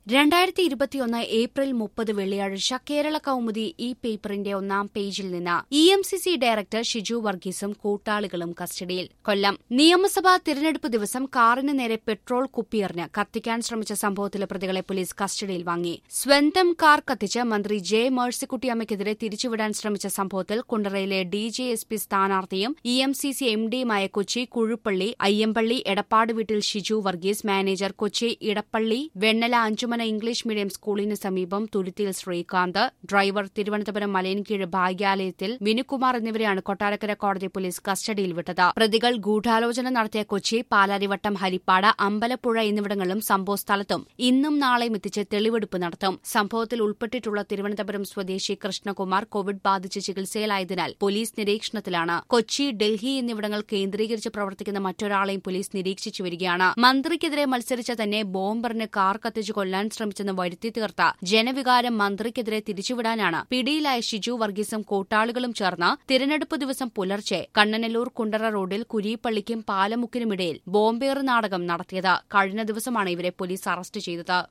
രണ്ടായിരത്തി ഇരുപത്തിയൊന്ന് ഏപ്രിൽ മുപ്പത് വെള്ളിയാഴ്ച കേരള കൌമുദി ഈ പേപ്പറിന്റെ ഒന്നാം പേജിൽ നിന്ന് E M C C director Shiju വർഗീസും കൂട്ടാളികളും കസ്റ്റഡിയിൽ കൊല്ലം നിയമസഭാ തിരഞ്ഞെടുപ്പ് ദിവസം കാറിന് നേരെ പെട്രോൾ കുപ്പിയെറിഞ്ഞ് കത്തിക്കാൻ ശ്രമിച്ച സംഭവത്തിലെ പ്രതികളെ പോലീസ് കസ്റ്റഡിയിൽ വാങ്ങി സ്വന്തം കാർ കത്തിച്ച് മന്ത്രി ജെ മേഴ്സിക്കുട്ടിയമ്മയ്ക്കെതിരെ തിരിച്ചുവിടാൻ ശ്രമിച്ച സംഭവത്തിൽ കുണ്ടറയിലെ ഡി ജെ എസ് പി സ്ഥാനാർത്ഥിയും E M C C M ഡിയുമായ കൊച്ചി കുഴുപ്പള്ളി അയ്യമ്പള്ളി എടപ്പാട് വീട്ടിൽ Shiju Varghese manager Kochi Edappally Vennala Anchumana English medium സ്കൂളിന് സമീപം തുരുത്തിയിൽ ശ്രീകാന്ത് ഡ്രൈവർ തിരുവനന്തപുരം മലയൻകീഴ് ഭാഗ്യാലയത്തിൽ വിനുകുമാർ എന്നിവരെയാണ് കൊട്ടാരക്കര കോടതി പോലീസ് കസ്റ്റഡിയിൽ വിട്ടത് പ്രതികൾ ഗൂഢാലോചന നടത്തിയ കൊച്ചി പാലാരിവട്ടം ഹരിപ്പാട് അമ്പലപ്പുഴ എന്നിവിടങ്ങളിലും സംഭവ സ്ഥലത്തും ഇന്നും നാളെയും എത്തിച്ച് തെളിവെടുപ്പ് നടത്തും സംഭവത്തിൽ ഉൾപ്പെട്ടിട്ടുള്ള തിരുവനന്തപുരം സ്വദേശി കൃഷ്ണകുമാർ കോവിഡ് ബാധിച്ച് ചികിത്സയിലായതിനാൽ പോലീസ് നിരീക്ഷണത്തിലാണ് കൊച്ചി ഡൽഹി എന്നിവിടങ്ങൾ കേന്ദ്രീകരിച്ച് പ്രവർത്തിക്കുന്ന മറ്റൊരാളെയും പോലീസ് നിരീക്ഷിച്ചു വരികയാണ് മന്ത്രിക്കെതിരെ മത്സരിച്ച തന്നെ ബോംബറിന് കാർ കത്തിച്ചു കൊല്ലാൻ ശ്രമിച്ചെന്ന് വരുത്തി തീർത്ത ജനവികാരം മന്ത്രിക്കെതിരെ തിരിച്ചുവിടാനാണ് പിടിയിലായ ഷിജു വർഗീസും കൂട്ടാളികളും ചേർന്ന് തിരഞ്ഞെടുപ്പ് ദിവസം പുലർച്ചെ കണ്ണനല്ലൂർ കുണ്ടറ റോഡിൽ കുരിപ്പള്ളിക്കും പാലമുക്കിനുമിടയിൽ ബോംബേറ് നാടകം നടത്തിയത് കഴിഞ്ഞ ദിവസമാണ് ഇവരെ പോലീസ് അറസ്റ്റ് ചെയ്തത്